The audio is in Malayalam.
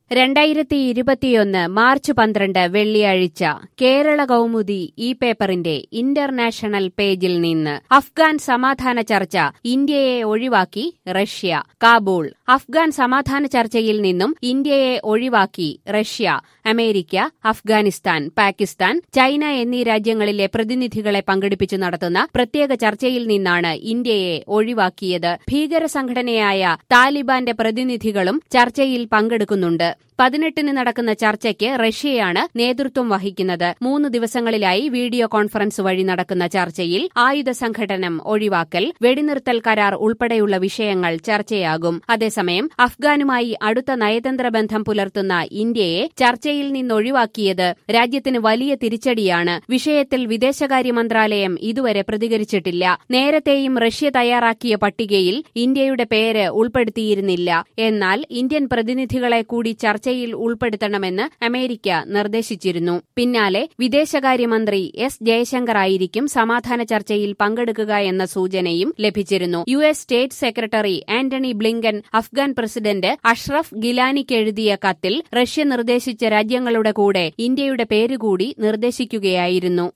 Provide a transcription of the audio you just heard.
രണ്ടായിരത്തി ഇരുപത്തിയൊന്ന് മാർച്ച് പന്ത്രണ്ട് വെള്ളിയാഴ്ച കേരള കൗമുദി ഈ പേപ്പറിന്റെ ഇന്റർനാഷണൽ പേജിൽ നിന്ന് അഫ്ഗാൻ സമാധാന ചർച്ച ഇന്ത്യയെ ഒഴിവാക്കി റഷ്യ കാബൂൾ അഫ്ഗാൻ സമാധാന ചർച്ചയിൽ നിന്നും ഇന്ത്യയെ ഒഴിവാക്കി Russia America Afghanistan Pakistan China എന്നീ രാജ്യങ്ങളിലെ പ്രതിനിധികളെ പങ്കെടുപ്പിച്ചു നടത്തുന്ന പ്രത്യേക ചർച്ചയിൽ നിന്നാണ് ഇന്ത്യയെ ഒഴിവാക്കിയത് ഭീകര സംഘടനയായ താലിബാന്റെ പ്രതിനിധികളും ചർച്ചയിൽ പങ്കെടുക്കുന്നുണ്ട് പതിനെട്ടിന് നടക്കുന്ന ചർച്ചയ്ക്ക് റഷ്യയാണ് നേതൃത്വം വഹിക്കുന്നത് മൂന്ന് ദിവസങ്ങളിലായി വീഡിയോ കോൺഫറൻസ് വഴി നടക്കുന്ന ചർച്ചയിൽ ആയുധ സംഘടനം ഒഴിവാക്കൽ വെടിനിർത്തൽ കരാർ ഉൾപ്പെടെയുള്ള വിഷയങ്ങൾ ചർച്ചയാകും അതേസമയം അഫ്ഗാനുമായി അടുത്ത നയതന്ത്ര ബന്ധം പുലർത്തുന്ന ഇന്ത്യയെ ചർച്ചയിൽ നിന്നൊഴിവാക്കിയത് രാജ്യത്തിന് വലിയ തിരിച്ചടിയാണ് വിഷയത്തിൽ വിദേശകാര്യ മന്ത്രാലയം ഇതുവരെ പ്രതികരിച്ചിട്ടില്ല നേരത്തെയും റഷ്യ തയ്യാറാക്കിയ പട്ടികയിൽ ഇന്ത്യയുടെ പേര് ഉൾപ്പെടുത്തിയിരുന്നില്ല എന്നാൽ ഇന്ത്യൻ പ്രതിനിധികളെ കൂടി ചർച്ച ചർച്ചയിൽ ഉൾപ്പെടുത്തണമെന്ന് അമേരിക്ക നിർദ്ദേശിച്ചിരുന്നു പിന്നാലെ വിദേശകാര്യമന്ത്രി എസ് ജയശങ്കർ ആയിരിക്കും സമാധാന ചർച്ചയിൽ പങ്കെടുക്കുക എന്ന സൂചനയും ലഭിച്ചിരുന്നു U S state secretary Antony Blinken Afghan president Ashraf ഗിലാനിക്ക് എഴുതിയ കത്തിൽ റഷ്യ നിർദ്ദേശിച്ച രാജ്യങ്ങളുടെ കൂടെ ഇന്ത്യയുടെ പേരുകൂടി നിർദ്ദേശിക്കുകയായിരുന്നു